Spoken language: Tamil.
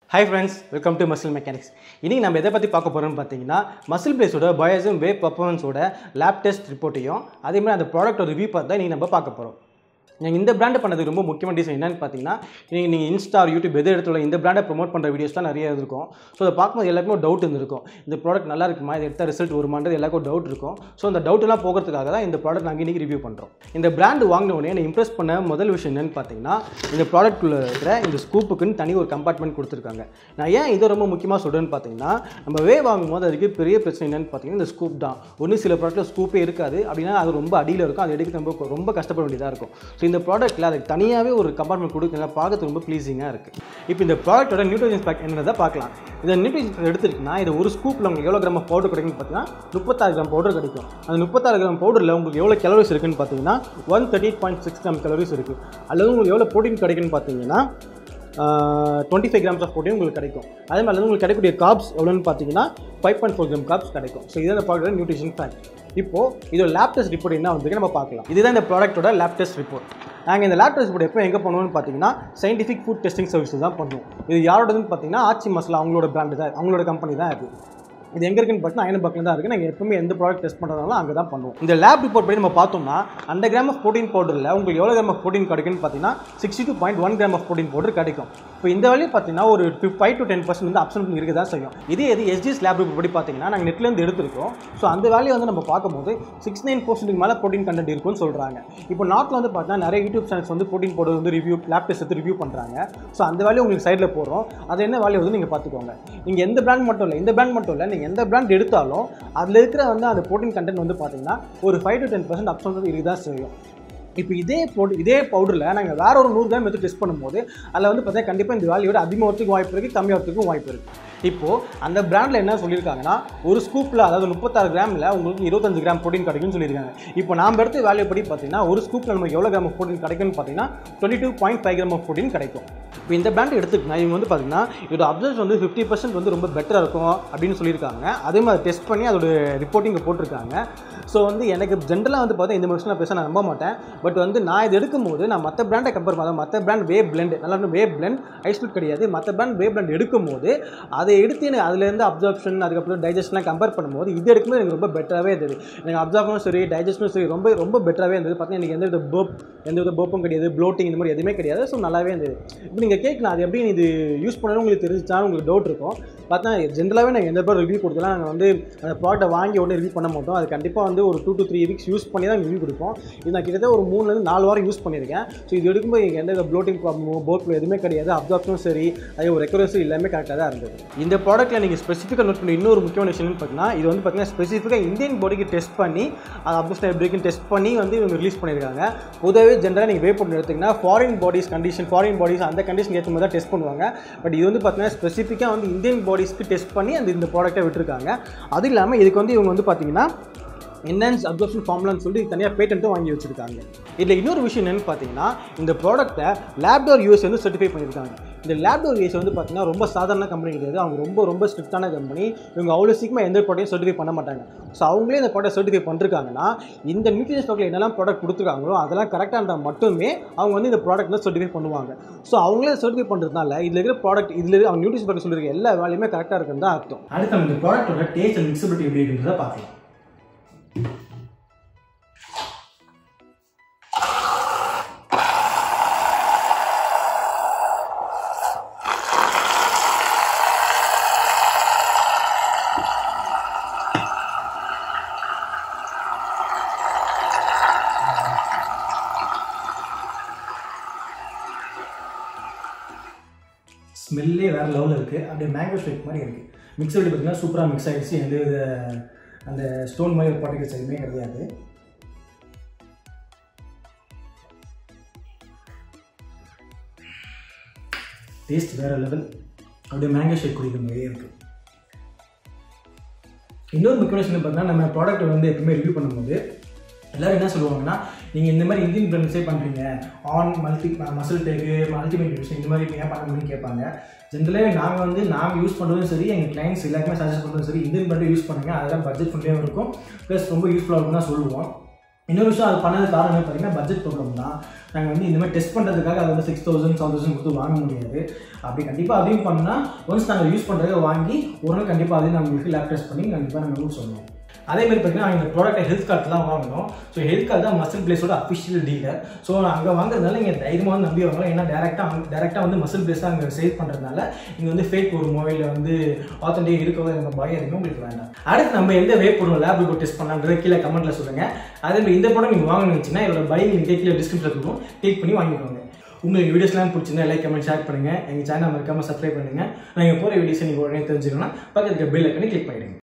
hi friends welcome to muscle mechanics இன்றைக்கி நம்ம எதை பற்றி பார்க்க போகிறோம்னு பார்த்தீங்கன்னா மசில் பிளேஸோட பயாசம் வே பர்ஃபார்மன்ஸோட லேப் டெஸ்ட் ரிப்போர்ட்டையும் அதே மாதிரி அந்த ப்ராடக்ட்டோட ரிவ்யூ பார்த்து தான் இன்றைக்கி நம்ம பார்க்க போகிறோம் நீங்கள் இந்த பிராண்டை பண்ணதுக்கு ரொம்ப முக்கியமான ரீசன் என்னன்னு பார்த்தீங்கன்னா நீங்கள் நீங்கள் இன்ஸ்டா யூடியூப் எது இடத்துல இந்த பிராண்டை ப்ரோமோட் பண்ணுற வீடியோஸ் தான் நிறைய இருக்கும் ஸோ அதை பார்க்கும்போது எல்லாருக்குமே ஒரு டவுட் இருந்திருக்கும் இந்த ப்ராடக்ட் நல்லா இருக்குமா இது எடுத்த ரிசல்ட் வருமான்றது எல்லாருக்கும் ஒரு டவுட் இருக்கும் ஸோ அந்த டவுட்லாம் போகிறதுக்காக தான் இந்த ப்ராடக்ட் நாங்கள் இன்றைக்கி ரிவ்யூ பண்ணுறோம் இந்த பிராண்டு வாங்கின உடனே என்னை இம்ப்ரெஸ் பண்ண முதல் விஷயம் என்னன்னு பார்த்தீங்கன்னா இந்த ப்ராடக்ட்டில் இருக்கிற இந்த ஸ்கூப்புக்குன்னு தனி ஒரு கம்பார்ட்மெண்ட் கொடுத்துருக்காங்க நான் ஏன் இதை ரொம்ப முக்கியமாக சொல்கிறேன்னு பார்த்தீங்கன்னா நம்ம வே வாங்கும் போது அதுக்கு பெரிய பிரச்சனை என்னன்னு பார்த்தீங்கன்னா இந்த ஸ்கூப் தான் ஒன்று சில ப்ராடக்ட்டில் ஸ்கூப்பே இருக்காது அப்படின்னா அது ரொம்ப அடியில் இருக்கும் அதை எடுக்க ரொம்ப ரொம்ப கஷ்டப்பட வேண்டியதாக இருக்கும் ஸோ இந்த ப்ராடக்ட்டில் அதுக்கு தனியாகவே ஒரு கம்பார்ட்மெண்ட் கொடுக்குங்க பார்க்கறதுக்கு ரொம்ப ப்ளீஸிங்காக இருக்குது இப்போ இந்த ப்ராடக்ட்டோட நியூட்ரிஷன் பேக் என்னதை பார்க்கலாம் இந்த நியூட்ரிஷன் எடுத்துக்கிட்டிங்கன்னா இது ஒரு ஸ்கூப்பில் உங்களுக்கு எவ்வளோ கிராம் பவுடர் கிடைக்குன்னு பார்த்தீங்கன்னா முப்பத்தாறு கிராம் பவுடர் கிடைக்கும் அந்த முப்பத்தாறு கிராம் பவுடரில் உங்களுக்கு எவ்வளோ கலோரிஸ் இருக்குன்னு பார்த்தீங்கன்னா one thirty point six gram calories இருக்குது அல்லது உங்களுக்கு எவ்வளோ ப்ரோட்டீன் கிடைக்குன்னு பார்த்தீங்கன்னா twenty five grams of protein உங்களுக்கு கிடைக்கும் அதே மாதிரி வந்து உங்களுக்கு கிடைக்கக்கூடிய காப்ஸ் எவ்வளோன்னு பார்த்தீங்கன்னா five point four gram carbs கிடைக்கும் ஸோ இதுதான் இந்த ப்ராடக்ட் நியூட்ரிஷன் ஃபேக்ட் இப்போது இதோட லேப் டெஸ்ட் ரிப்போர்ட் என்ன வந்து நம்ம பார்க்கலாம் இதுதான் இந்த ப்ராடக்ட்டோட லேப் டெஸ்ட் ரிப்போர்ட் நாங்கள் இந்த லேப் டெஸ்ட் ரிப்போர்ட் எப்போ எங்கே பண்ணுவோம்னு பார்த்தீங்கன்னா சயின்டிஃபிக் ஃபுட் டெஸ்டிங் சர்வீஸ் தான் பண்ணுவோம் இது யாரோடதுன்னு பார்த்தீங்கன்னா ஆச்சி மசாலா அவங்களோட பிராண்டு தான் அவங்களோட கம்பெனி தான் இது இது எங்கே இருக்குன்னு பார்த்தீங்கன்னா அயனபாக்கில் தான் இருக்குது நாங்கள் எப்பவுமே எந்த ப்ராடக்ட் டெஸ்ட் பண்ணுறதாலும் அங்கே தான் பண்ணுவோம் இந்த லேப் ரிப்போர்ட் படி நம்ம பார்த்தோம்னா அந்த கிராம் ஆஃப் ப்ரோட்டீன் பவுடரில் உங்களுக்கு எவ்வளோ கிராம் ஆஃப் ப்ரோட்டீன் கிடைக்குன்னு பார்த்தீங்கன்னா sixty two point one gram of protein powder கிடைக்கும் இப்போ இந்த வேலையை பார்த்தீங்கன்னா ஒரு ஃபைவ் டு டென் பர்சன்ட் வந்து அப்சன்ட் இருக்க தான் செய்யும் இதே இது எஸ்டிஎஸ் லேப் ரிப்போர்ட் படி பார்த்தீங்கன்னா நாங்கள் நெட்லேருந்து எடுத்திருக்கோம் ஸோ அந்த வேலையை வந்து நம்ம பார்க்கும்போது சிக்ஸ் நைன் பர்சன்ட்டுக்கு மேலே ப்ரோட்டீன் கண்டென்ட் இருக்கும்னு சொல்கிறாங்க இப்போ நாட்டில் வந்து பார்த்தீங்கன்னா நிறைய யூடியூப் சேனல்ஸ் வந்து ப்ரோட்டீன் பவுடர் வந்து ரிவ்யூ லேப் டெஸ்ட் எடுத்து ரிவ்யூ பண்ணுறாங்க ஸோ அந்த வேலையை உங்களுக்கு சைடில் போடுறோம் அது என்ன வேலையை வந்து நீங்கள் பார்த்துக்கோங்க நீங்கள் எந்த பிராண்ட் மட்டும் இல்லை இந்த பிராண்ட் மட்டும் இல்லை நீங்கள் எந்த பிராண்ட் எடுத்தாலும் அதில் இருக்கிற வந்து அந்த ப்ரோட்டீன் கண்டென்ட் வந்து பார்த்தீங்கன்னா ஒரு five to ten percent absent இருக்க தான் செய்யும் இப்போ இதே பவுடர் இதே பவுடரில் நாங்கள் வேற ஒரு நூறு கிராம் எடுத்து டெஸ்ட் பண்ணும்போது அதில் வந்து பார்த்தீங்கன்னா கண்டிப்பாக இந்த வேல்யூட அதிகமாகிறதுக்கு வாய்ப்பு இருக்குது கம்மியாகிறதுக்கும் வாய்ப்பு இருக்குது இப்போது அந்த பிராண்டில் என்ன சொல்லியிருக்காங்கன்னா ஒரு ஸ்கூப்பில் அதாவது முப்பத்தாறு கிராமில் உங்களுக்கு இருபத்தஞ்சு கிராம் ப்ரோட்டீன் கிடைக்கும்னு சொல்லியிருக்காங்க இப்போ நாம் எடுத்த வேல்யூ படி பார்த்தீங்கன்னா ஒரு ஸ்கூப்பில் நமக்கு எவ்வளோ கிராம் ப்ரோட்டீன் கிடைக்கும்னு பார்த்தீங்கன்னா twenty two point five gram of protein கிடைக்கும் இப்போ இந்த பிராண்ட் எடுத்துக்கிட்டா இவங்க வந்து பார்த்தீங்கன்னா இதோட அப்சர்வ் வந்து ஃபிஃப்டி பர்சன்ட் வந்து ரொம்ப பெட்டராக இருக்கும் அப்படின்னு சொல்லியிருக்காங்க அதே மாதிரி டெஸ்ட் பண்ணி அதோட ரிப்போர்ட்டிங்கை போட்டிருக்காங்க ஸோ வந்து எனக்கு ஜென்ரலாக வந்து பார்த்தா இந்த விஷயம் பேச நான் நம்ப மாட்டேன் பட் வந்து நான் இது எடுக்கும்போது நான் மற்ற பிராண்டை கம்பேர் பண்ண மற்ற பிராண்ட் வே பிளெண்ட் நல்லா வே பிளெண்ட் ஐஸ்பிட் கிடையாது மற்ற பிராண்ட் வே பிளெண்ட் எடுக்கும்போது அதை எடுத்து எனக்கு அதுலேருந்து அப்சர்ப்ஷன் அதுக்கப்புறம் டைஜஷன்லாம் கம்பேர் பண்ணும்போது இது எடுக்கும்போது எனக்கு ரொம்ப பெட்டராகவே இருந்தது எனக்கு அப்சர்ப்ஷனும் சரி டைஜஷனும் சரி ரொம்ப ரொம்ப பெட்டராகவே இருந்தது பார்த்தீங்கன்னா எனக்கு எந்த வித போப் எந்த வித போப்பும் கிடையாது ப்ளோட்டிங் இந்த மாதிரி எதுவுமே கிடையாது ஸோ நல்லாவே இருந்தது இப்போ நீங்கள் கேட்கலாம் அது எப்படி இது யூஸ் பண்ணணும் உங்களுக்கு தெரிஞ்சிச்சாலும் உங்களுக்கு டவுட் இருக்கும் பார்த்தா ஜென்ரலாகவே நாங்கள் எந்த பேர் ரிவ்யூ கொடுத்தலாம் நாங்கள் வந்து அந்த ப்ராடக்ட்டை வாங்கி உடனே ரிவ்யூ பண்ண மாட்டோம் அது கண்டிப்பாக வந்து ஒரு two to three weeks use பண்ணி தான் ரிவ்யூ கொடுப்போம் இது நான் கிட்டத்தட்ட ஒரு மூணுலேருந்து நாலு வாரம் யூஸ் பண்ணியிருக்கேன் ஸோ இது எடுக்கும்போது எனக்கு எந்த ப்ளோட்டிங் ப்ராப்ளமோ போட் எதுவுமே கிடையாது அப்சார்ப்ஷனும் சரி அதே ஒரு ரெக்கரன்ஸும் எல்லாமே கரெக்டாக தான் இருந்தது இந்த ப்ராடக்ட்டில் நீங்கள் ஸ்பெசிஃபிக்காக நோட் பண்ணி இன்னொரு முக்கியமான விஷயம்னு பார்த்தீங்கன்னா இது வந்து பார்த்தீங்கன்னா ஸ்பெசிஃபிக்காக இந்தியன் பாடிக்கு டெஸ்ட் பண்ணி அது அப்சர்ஷன் எப்படின்னு டெஸ்ட் பண்ணி வந்து இவங்க ரிலீஸ் பண்ணியிருக்காங்க பொதுவாகவே ஜென்ரலாக நீங்கள் வே பண்ணி எடுத்திங்கன்னா foreign bodies condition foreign bodies அந்த கண்டிஷன் ஏற்ற மாதிரி தான் டெஸ்ட் பண்ணுவாங்க பட் இது வந்து பார்த்தீங்கன்னா ஸ்பெசிஃபிக்காக வந்து இந்தியன் பாடிஸ்க்கு டெஸ்ட் பண்ணி அந்த இந்த ப்ராடக்ட்டை விட்டுருக்காங்க அது இல்லாமல் இதுக்கு வந்து இவங்க வந்து பார்த்தீங்கன்னா என்ஹான்ஸ் அப்சர்ப்ஷன் ஃபார்முலான்னு சொல்லி தனியாக பேட்டன்ட்டும் வாங்கி வச்சிருக்காங்க இதில் இன்னொரு விஷயம் என்னென்னு பார்த்தீங்கன்னா இந்த ப்ராடக்ட்டை லேப்டோர் யூஎஸ் வந்து சர்டிஃபை பண்ணியிருக்காங்க இந்த லேப்டோர் யூஎஸ் வந்து பார்த்தீங்கன்னா ரொம்ப சாதாரண கம்பெனி கிடையாது அவங்க ரொம்ப ரொம்ப ஸ்ட்ரிக்டான கம்பெனி இவங்க அவ்வளோ சீக்கிரமாக எந்த ப்ராடக்ட்டையும் சர்டிஃபை பண்ண மாட்டாங்க ஸோ அவங்களே இந்த ப்ராடக்ட் சர்டிஃபை பண்ணிருக்காங்கன்னா இந்த நியூட்ரிஷன் ஸ்டாக்கில் என்னெல்லாம் ப்ராடக்ட் கொடுத்துருக்காங்களோ அதெல்லாம் கரெக்டாக இருந்தால் மட்டுமே அவங்க வந்து இந்த ப்ராடக்ட் வந்து சர்டிஃபை பண்ணுவாங்க ஸோ அவங்களே சர்டிஃபை பண்ணுறதுனால இதில் இருக்கிற ப்ராடக்ட் இதில் அவங்க நியூட்ரிஷன் ப்ராடக்ட் சொல்லியிருக்க எல்லா வேலையுமே கரெக்டாக இருக்குன்னு தான் அர்த்தம் அடுத்து நம்ம இந்த ப்ராடக்ட்டோட டேஸ்ட் அண்ட் மிக்சபிலிட்டி எப்படி இருக்குன்றதை பார்க்கலாம் ஸ்மெல்லே வேறு லெவலில் இருக்குது அப்படியே மேங்கோ ஷேக் மாதிரி இருக்குது மிக்சபிலிட்டி பார்த்தீங்கன்னா சூப்பராக மிக்ஸ் ஆகிடுச்சு எந்த வித அந்த ஸ்டோன் மாதிரி பார்ட்டிகல்ஸ் எதுவுமே கிடையாது டேஸ்ட் வேறு லெவல் அப்படியே மேங்கோ ஷேக் குடிக்கிற மாதிரியே இருக்குது இன்னொரு முக்கியமான விஷயம் பார்த்தீங்கன்னா நம்ம ப்ராடக்ட் வந்து எப்பவுமே ரிவ்யூ பண்ணும்போது எல்லோரும் என்ன சொல்லுவாங்கன்னா நீங்கள் இந்த மாதிரி இந்தியன் பிராண்ட்ஸே பண்ணுறீங்க ஆன் மல்டி மசில் டேக்கு மல்டிமேட் விஷயம் இந்த மாதிரி ஏன் பண்ண முடியும்னு கேட்பாங்க ஜென்ரலாகவே நாங்கள் வந்து நாங்கள் யூஸ் பண்ணுறதும் சரி எங்கள் கிளைண்ட்ஸ் எல்லாருக்குமே சஜஸ்ட் பண்ணுறதும் சரி இந்தியன் பிராண்டை யூஸ் பண்ணுங்க அதெல்லாம் பட்ஜெட் ஃப்ரெண்ட்லியாக இருக்கும் ப்ளஸ் ரொம்ப யூஸ்ஃபுல்லாக இருக்கும் தான் சொல்லுவோம் இன்னொரு விஷயம் அது பண்ணது காரணம் என்ன பார்த்தீங்கன்னா பட்ஜெட் ப்ராப்ளம் தான் நாங்கள் வந்து இந்த மாதிரி டெஸ்ட் பண்ணுறதுக்காக அது வந்து சிக்ஸ் தௌசண்ட் செவன் தௌசண்ட் கொடுத்து வாங்க முடியாது அப்படி கண்டிப்பாக அதையும் பண்ணால் ஒன்ஸ் நாங்கள் யூஸ் பண்ணுறதுக்கு வாங்கி ஒரு நாள் கண்டிப்பாக அதையும் நம்மளுக்கு லேப் டெஸ்ட் பண்ணி கண்டிப்பாக நாங்கள் ரூல் சொல்லுவோம் அதே மாதிரி பார்த்தீங்கன்னா இந்த ப்ராடக்ட்டை ஹெல்த் கார்டு தான் வாங்கணும் ஸோ ஹெல்த் கார்டு தான் மசில் பிளேஸோட அஃபிஷியல் டீலர் ஸோ அங்கே வாங்குறதுனால நீங்கள் தைரியமாக வந்து நம்பி வாங்கலாம் ஏன்னா டேரெக்டாக டேரெக்டாக வந்து மசில் பிளேஸ் தான் அங்கே சேல் பண்ணுறதுனால இங்கே வந்து ஃபேக் ஒரு மொபைலில் வந்து ஆத்தன்டிக் இருக்கவங்க எனக்கு பயம் இருக்கும் உங்களுக்கு வேண்டாம் அடுத்து நம்ம எந்த வே போடுவோம் லேப் ரிப்போர்ட் டெஸ்ட் பண்ணலான்றது கீழே கமெண்ட்ல சொல்லுங்கள் அதே மாதிரி இந்த ப்ராடக்ட் நீங்கள் வாங்கணும்னு வச்சுன்னா இதோட பை லிங்க் கீழே டிஸ்கிரிப்ஷன் இருக்கும் கிளிக் பண்ணி வாங்கிக்கோங்க உங்களுக்கு வீடியோஸ்லாம் பிடிச்சிருந்தா லைக் கமெண்ட் ஷேர் பண்ணுங்கள் எங்கள் சேனல் மறக்காமல் சப்ஸ்கிரைப் பண்ணுங்கள் நாங்கள் போகிற வீடியோஸை நீங்கள் உடனே தெரிஞ்சுக்கணும்னா பக்கத்துக்கு பெல் ஐக்கனை கிளிக் பண்ணிடுங்க